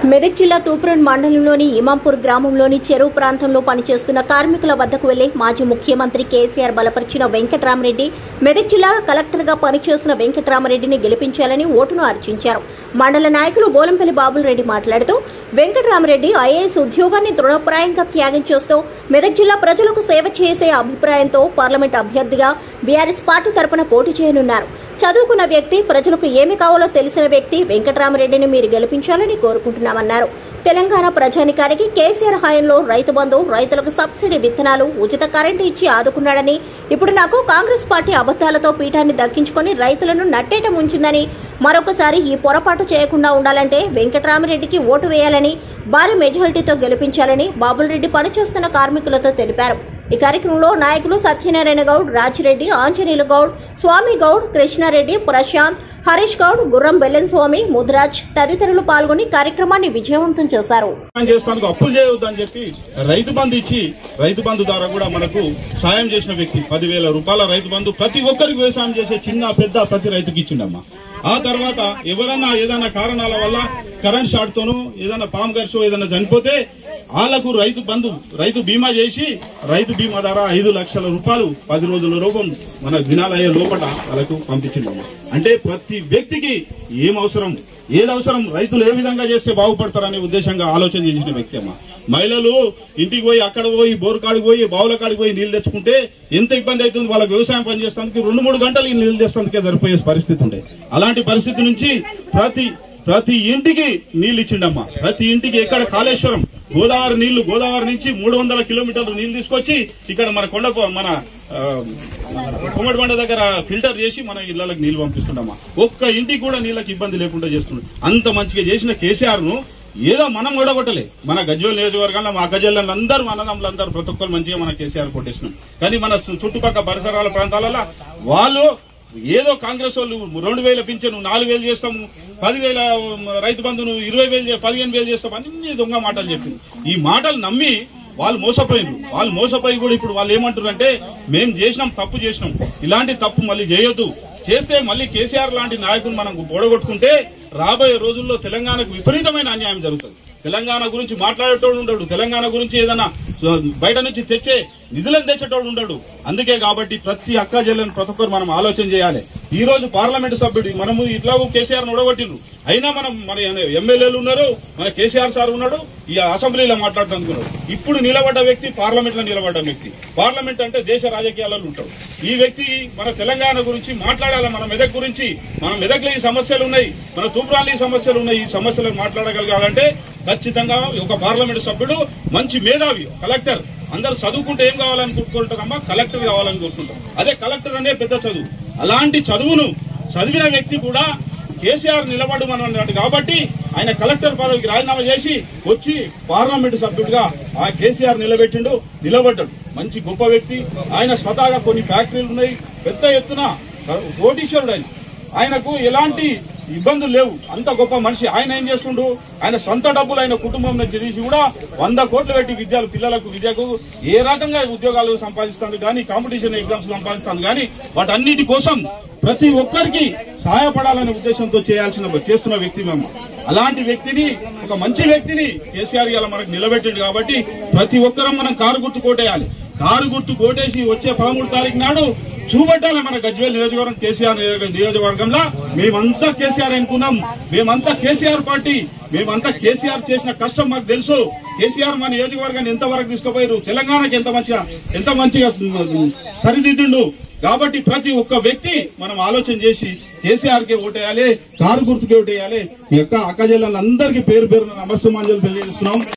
మెదక్ జిల్లా తూప్రన్ మండలంలోని ఇమాంపూర్ గ్రామంలోని చెరువు ప్రాంతంలో పనిచేస్తున్న కార్మికుల వద్దకు వెళ్లి మాజీ ముఖ్యమంత్రి కేసీఆర్ బలపరిచిన వెంకట్రామరెడ్డి మెదక్ జిల్లా కలెక్టర్గా పనిచేస్తున్న వెంకట్రామరెడ్డిని గెలిపించాలని ఓటును అర్చించారు మండల నాయకులు బోలంపల్లి బాబులరెడ్డి మాట్లాడుతూ వెంకట్రామరెడ్డి ఐఏఎస్ ఉద్యోగాన్ని తృణప్రాయంగా త్యాగం చేస్తూ మెదక్ జిల్లా ప్రజలకు సేవ చేసే అభిప్రాయంతో పార్లమెంట్ అభ్యర్థిగా బీఆర్ఎస్ పార్టీ తరపున పోటీ చేయనున్నారు చదువుకున్న వ్యక్తి ప్రజలకు ఏమి కావాలో తెలిసిన వ్యక్తి వెంకట్రామరెడ్డిని మీరు గెలిపించాలని కోరుకుంటున్నామన్నారు తెలంగాణ ప్రజానికానికి కేసీఆర్ హయాంలో రైతు బంధు రైతులకు సబ్సిడీ విత్తనాలు ఉచిత కరెంటు ఇచ్చి ఆదుకున్నాడని ఇప్పుడు నాకు కాంగ్రెస్ పార్టీ అబద్దాలతో పీఠాన్ని దక్కించుకొని రైతులను నట్టేట ముంచిందని మరొకసారి ఈ పొరపాటు చేయకుండా ఉండాలంటే వెంకట్రామరెడ్డికి ఓటు వేయాలని భారీ మెజారిటీతో గెలిపించాలని బాబులరెడ్డి పనిచేస్తున్న కార్మికులతో తెలిపారు ఈ కార్యక్రమంలో నాయకులు సత్యనారాయణ గౌడ్ రాజిరెడ్డి ఆంజనేయులు గౌడ్ స్వామి గౌడ్ కృష్ణారెడ్డి ప్రశాంత్ హరీష్ గౌడ్ గుర్రం బెల్లెన్ స్వామి ముదిరాజ్ తదితరులు పాల్గొని కార్యక్రమాన్ని విజయవంతం చేశారు సాయం చేస్తానికి అప్పులు చేయవద్దని చెప్పి రైతు బంధు ఇచ్చి రైతు బంధు ద్వారా కూడా మనకు సాయం చేసిన వ్యక్తి పదివేల రూపాయల రైతు బంధు ప్రతి ఒక్కరికి వ్యవసాయం చేసే చిన్న పెద్ద ప్రతి రైతుకి ఇచ్చిండమ్మా ఆ తర్వాత ఎవరన్నా ఏదైనా కారణాల వల్ల కరెంట్ షార్ట్ తోనూ ఏదైనా పాము గర్షో ఏదైనా చనిపోతే వాళ్లకు రైతు బంధు రైతు బీమా చేసి రైతు బీమా ద్వారా ఐదు లక్షల రూపాయలు పది రోజుల రూపం మన దినాలయ్యే లోపల వాళ్ళకు పంపించిందమ్మా అంటే ప్రతి వ్యక్తికి ఏం అవసరం ఏది అవసరం రైతులు ఏ విధంగా చేస్తే బాగుపడతారనే ఉద్దేశంగా ఆలోచన చేసిన వ్యక్తి అమ్మా మహిళలు ఇంటికి పోయి అక్కడ పోయి బోరు కాడికి పోయి బావుల కాడికి పోయి నీళ్లు తెచ్చుకుంటే ఎంత ఇబ్బంది అవుతుంది వాళ్ళకి వ్యవసాయం పని చేస్తానికి రెండు మూడు గంటలు ఈ నీళ్లు తెస్తానికే సరిపోయే పరిస్థితి ఉండే అలాంటి పరిస్థితి నుంచి ప్రతి ప్రతి ఇంటికి నీళ్లు ఇచ్చిండమ్మా ప్రతి ఇంటికి ఎక్కడ కాళేశ్వరం గోదావరి నీళ్లు గోదావరి నుంచి మూడు వందల కిలోమీటర్లు నీళ్లు తీసుకొచ్చి ఇక్కడ మన కొండ మన ఆ, కొమ్మడి బండ దగ్గర ఫిల్టర్ చేసి మన ఇళ్లకు నీళ్లు పంపిస్తుండమ్మా ఒక్క ఇంటికి కూడా నీళ్ళకి ఇబ్బంది లేకుండా చేస్తున్నాడు అంత మంచిగా చేసిన కేసీఆర్ ను ఏదో మనం ఓడగొట్టలే మన గజ్వేల్ నియోజకవర్గంలో మా గజ్వేల్ అందరూ అన్నదమ్ములు అందరూ ప్రతి ఒక్కరు మంచిగా మన కేసీఆర్ కొట్టేసినాం కానీ మన సు- చుట్టుపక్కల పరిసరాల ప్రాంతాలలో వాళ్ళు ఏదో కాంగ్రెస్ వాళ్ళు రెండు వేల పింఛను నాలుగు వేలు చేస్తాము పదివేల రైతు బంధును ఇరవై వేలు చే- పదిహేను వేలు చేస్తాం అన్ని దొంగ మాటలు చెప్పింది ఈ మాటలు నమ్మి వాళ్ళు మోసపోయిండ్రు వాళ్ళు మోసపోయి కూడా ఇప్పుడు వాళ్ళు ఏమంటారు అంటే మేము చేసినాం తప్పు చేసినాం ఇలాంటి తప్పు మళ్ళీ చేయొద్దు చేస్తే మళ్ళీ కేసీఆర్ లాంటి నాయకులు మనం ఓడగొట్టుకుంటే రాబోయే రోజుల్లో తెలంగాణకు విపరీతమైన అన్యాయం జరుగుతుంది తెలంగాణ గురించి మాట్లాడేటోడు ఉండడు తెలంగాణ గురించి ఏదైనా ఆ, బయట నుంచి తెచ్చే నిధులను తెచ్చేటోడు ఉండడు అందుకే కాబట్టి ప్రతి అక్క చెల్లెని ప్రతి ఒక్కరు మనం ఆలోచన చేయాలి ఈ రోజు పార్లమెంట్ సభ్యుడు మనము ఇట్లాగూ కేసీఆర్ ఉడగొట్టిండ్రు అయినా మనం మన ఎమ్మెల్యేలు ఉన్నారు మన కేసీఆర్ సార్ ఉన్నాడు ఈ అసెంబ్లీలో మాట్లాడుతున్నాడు ఇప్పుడు నిలబడ్డ వ్యక్తి పార్లమెంట్ లో నిలబడ్డ వ్యక్తి పార్లమెంట్ అంటే దేశ రాజకీయాలలో ఉంటాడు ఈ వ్యక్తి మన తెలంగాణ గురించి మాట్లాడాలి మన మెదక్ గురించి మన మెదక్లో ఈ సమస్యలు ఉన్నాయి మన తూప్రాలు ఈ సమస్యలు ఉన్నాయి ఈ సమస్యలను మాట్లాడగలగాలంటే ఖచ్చితంగా ఒక పార్లమెంట్ సభ్యుడు మంచి మేధావి కలెక్టర్ అందరు చదువుకుంటే ఏం కావాలని కోరుకుంటారమ్మా కలెక్టర్ కావాలని కోరుకుంటాం అదే కలెక్టర్ అనే పెద్ద చదువు అలాంటి చదువును చదివిన వ్యక్తి కూడా కేసీఆర్ నిలబడమన్నాడు కాబట్టి ఆయన కలెక్టర్ పదవికి రాజీనామా చేసి వచ్చి పార్లమెంట్ సభ్యుడిగా ఆ కేసీఆర్ నిలబెట్టిండు నిలబడ్డాడు మంచి గొప్ప వ్యక్తి ఆయన స్వతహాగా కొన్ని ఫ్యాక్టరీలు ఉన్నాయి పెద్ద ఎత్తున కోటీశ్వరుడు ఆయన ఆయనకు ఎలాంటి ఇబ్బందులు లేవు అంత గొప్ప మనిషి ఆయన ఏం చేస్తుండు ఆయన సొంత డబ్బులు ఆయన కుటుంబం నుంచి తీసి కూడా వంద కోట్లు పెట్టి విద్యాలు పిల్లలకు విద్యకు ఏ రకంగా ఉద్యోగాలు సంపాదిస్తాను కానీ కాంపిటీషన్ ఎగ్జామ్స్ సంపాదిస్తాను కానీ వాటన్నిటి కోసం ప్రతి ఒక్కరికి సహాయపడాలనే ఉద్దేశంతో చేయాల్సిన చేస్తున్న వ్యక్తి మేము అలాంటి వ్యక్తిని ఒక మంచి వ్యక్తిని కేసీఆర్ గారు మనకు నిలబెట్టిండు కాబట్టి ప్రతి ఒక్కరం మనం కారు గుర్తు కోటేయాలి కారు గుర్తు కోటేసి వచ్చే పదమూడు తారీఖు నాడు చూపెట్టాలి మన గజ్వేల్ నియోజకవర్గం కేసీఆర్ నియోజక- నియోజకవర్గంలో మేమంతా కేసీఆర్ అనుకున్నాం మేమంతా కేసీఆర్ పార్టీ మేమంతా కేసీఆర్ చేసిన కష్టం మాకు తెలుసు కేసీఆర్ మన నియోజకవర్గాన్ని ఎంత వరకు తీసుకుపోయారు తెలంగాణకి ఎంత మంచిగా ఎంత మంచిగా సరిదిద్దుండు కాబట్టి ప్రతి ఒక్క వ్యక్తి మనం ఆలోచన చేసి కేసీఆర్ కి ఓటేయాలి కారు గుర్తుకి ఓటేయాలి ఈ యొక్క అక్కజల్లందరికీ పేరు పేరున నమస్సుమాంజలు తెలియజేస్తున్నాం